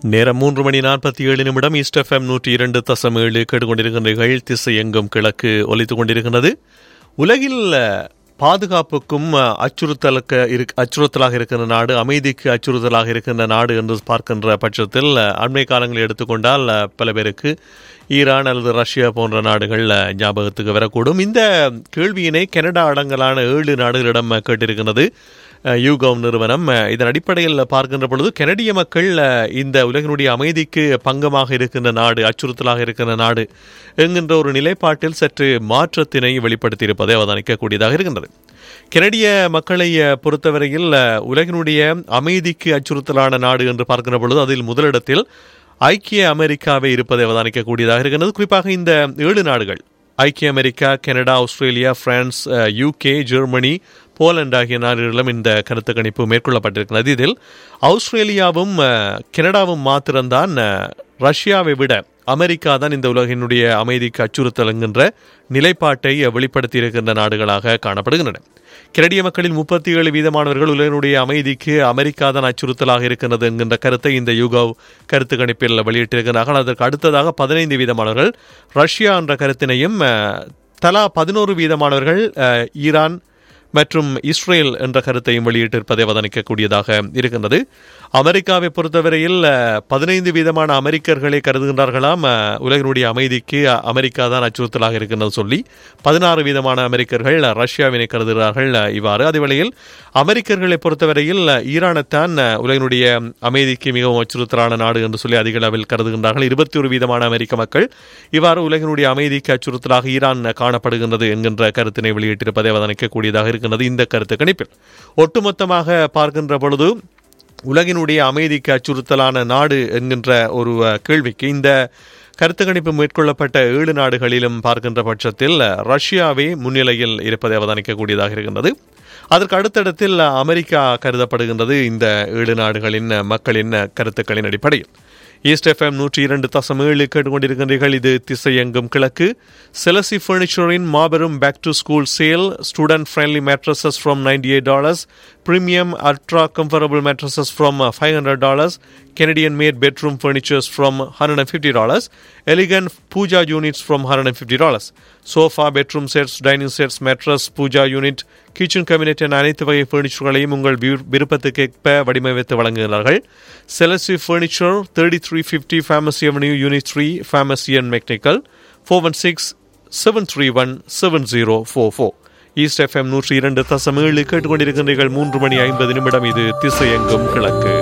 நேரம் மூன்று மணி நாற்பத்தி ஏழு நிமிடம் ஈஸ்ட் எஃப்எம் நூற்றி இரண்டு தசம் ஏழு கேட்டுக்கொண்டிருக்கின்றீர்கள் திசை எங்கும் கிழக்கு ஒலித்துக் கொண்டிருக்கின்றது உலகில் பாதுகாப்புக்கும் அச்சுறுத்தலுக்கு இரு- அச்சுறுத்தலாக இருக்கின்ற நாடு அமைதிக்கு அச்சுறுத்தலாக இருக்கின்ற நாடு என்று பார்க்கின்ற பட்சத்தில் அண்மை காலங்களை எடுத்துக்கொண்டால் பல பேருக்கு ஈரான் அல்லது ரஷ்யா போன்ற நாடுகள் ஞாபகத்துக்கு வரக்கூடும் இந்த கேள்வியினை கனடா அடங்கலான ஏழு நாடுகளிடம் கேட்டிருக்கிறது யூகோம் நிறுவனம் இதன் அடிப்படையில் பார்க்கின்ற பொழுது கனடிய மக்கள் இந்த உலகினுடைய அமைதிக்கு பங்கமாக இருக்கின்ற நாடு அச்சுறுத்தலாக இருக்கின்ற நாடு என்கின்ற ஒரு நிலைப்பாட்டில் சற்று மாற்றத்தினை வெளிப்படுத்தியிருப்பதை அவதானிக்கக்கூடியதாக இருக்கின்றது கனடிய மக்களை பொறுத்தவரையில் உலகினுடைய அமைதிக்கு அச்சுறுத்தலான நாடு என்று பார்க்கின்ற பொழுது அதில் முதலிடத்தில் ஐக்கிய அமெரிக்காவே இருப்பதை அவதானிக்கக்கூடியதாக இருக்கின்றது குறிப்பாக இந்த ஏழு நாடுகள் ஐக்கிய America Canada Australia France UK Germany Poland ஆகிய நாடுகளிலும் இந்த கருத்து கணிப்பு மேற்கொள்ளப்பட்டிருக்கிறது இதில் ஆஸ்திரேலியாவும் அஹ், கனடாவும் மாத்திரம்தான் அஹ், ரஷ்யாவை விட அமெரிக்கா தான் இந்த உலகினுடைய அமைதிக்கு அச்சுறுத்தல் என்கின்ற நிலைப்பாட்டை வெளிப்படுத்தி இருக்கின்ற நாடுகளாக காணப்படுகின்றன கனடிய மக்களில் முப்பத்தி ஏழு வீதமானவர்கள் உலகினுடைய அமைதிக்கு அமெரிக்கா தான் அச்சுறுத்தலாக இருக்கின்றது என்கின்ற கருத்தை இந்த யூகோ கருத்து கணிப்பில் வெளியிட்டிருக்கிறார்கள் அதற்கு அடுத்ததாக பதினைந்து வீதமானவர்கள் ரஷ்யா என்ற கருத்தினையும் அஹ், தலா பதினோரு வீதமானவர்கள் அஹ், ஈரான் மற்றும் இஸ்ரேல் என்ற கருத்தையும் வெளியிட்டிருப்பதை அவதானிக்கக்கூடியதாக இருக்கின்றது அமெரிக்காவை பொறுத்தவரையில் அஹ், பதினைந்து வீதமான அமெரிக்கர்களை கருதுகின்றார்களாம் அஹ், உலகினுடைய அமைதிக்கு அஹ், அமெரிக்கா தான் அச்சுறுத்தலாக இருக்கின்றது சொல்லி பதினாறு வீதமான அமெரிக்கர்கள் அஹ், ரஷ்யாவினை கருதுகிறார்கள் அஹ், இவ்வாறு அதேவேளையில் அமெரிக்கர்களை பொறுத்தவரையில் அஹ், ஈரானைத்தான் அஹ், உலகினுடைய அமைதிக்கு மிகவும் அச்சுறுத்தலான நாடு என்று சொல்லி அதிக அளவில் கருதுகின்றார்கள் இருபத்தி ஒரு வீதமான அமெரிக்க மக்கள் இவ்வாறு உலகினுடைய அமைதிக்கு அச்சுறுத்தலாக ஈரான் காணப்படுகின்றது என்கின்ற கருத்தினை வெளியிட்டிருப்பதை அவதானிக்கக்கூடியதாக இருக்கின்றது இந்த கருத்து கணிப்பில் ஒட்டுமொத்தமாக பார்க்கின்ற பொழுது உலகினுடைய அமைதிக்கு அச்சுறுத்தலான நாடு என்கின்ற ஒரு அஹ், கேள்விக்கு இந்த கருத்து கணிப்பு மேற்கொள்ளப்பட்ட ஏழு நாடுகளிலும் பார்க்கின்ற பட்சத்தில் அஹ், ரஷ்யாவே முன்னிலையில் இருப்பதை அவதானிக்கக்கூடியதாக இருக்கின்றது அதற்கு அடுத்தடத்தில் அமெரிக்கா கருதப்படுகின்றது இந்த ஏழு நாடுகளின் அஹ், மக்களின் அஹ், கருத்துக்களின் அடிப்படையில் ஈஸ்ட் எஃப்எம் நூற்றி இரண்டு தசம் ஏழு கேட்டுக்கொண்டிருக்கின்றீர்கள் இது திசை எங்கும் கிழக்கு செலசி ஃபர்னிச்சரின் மாபெரும் back to school sale student friendly mattresses from ninety eight dollars premium ultra comfortable mattresses from five hundred dollars Canadian made bedroom furnitures from $150, elegant puja units from $150, sofa, bedroom sets, dining sets, mattress, puja unit, kitchen cabinet என அனைத்து வகை ஃபர்னிச்சர்களையும் உங்கள் விரு- விருப்பத்துக்கேற்ப வடிவமைத்து வழங்குகிறார்கள் செலசி furniture thirty three fifty Pharmacy Avenue unit three Pharmacy and McNicoll four one six seven three one seven zero four four East FM நூற்றி இரண்டு தசம் ஏழு கேட்டுக்கொண்டிருக்கின்றீர்கள் மூன்று மணி ஐம்பது நிமிடம் இது திசை எங்கும் கிழக்கு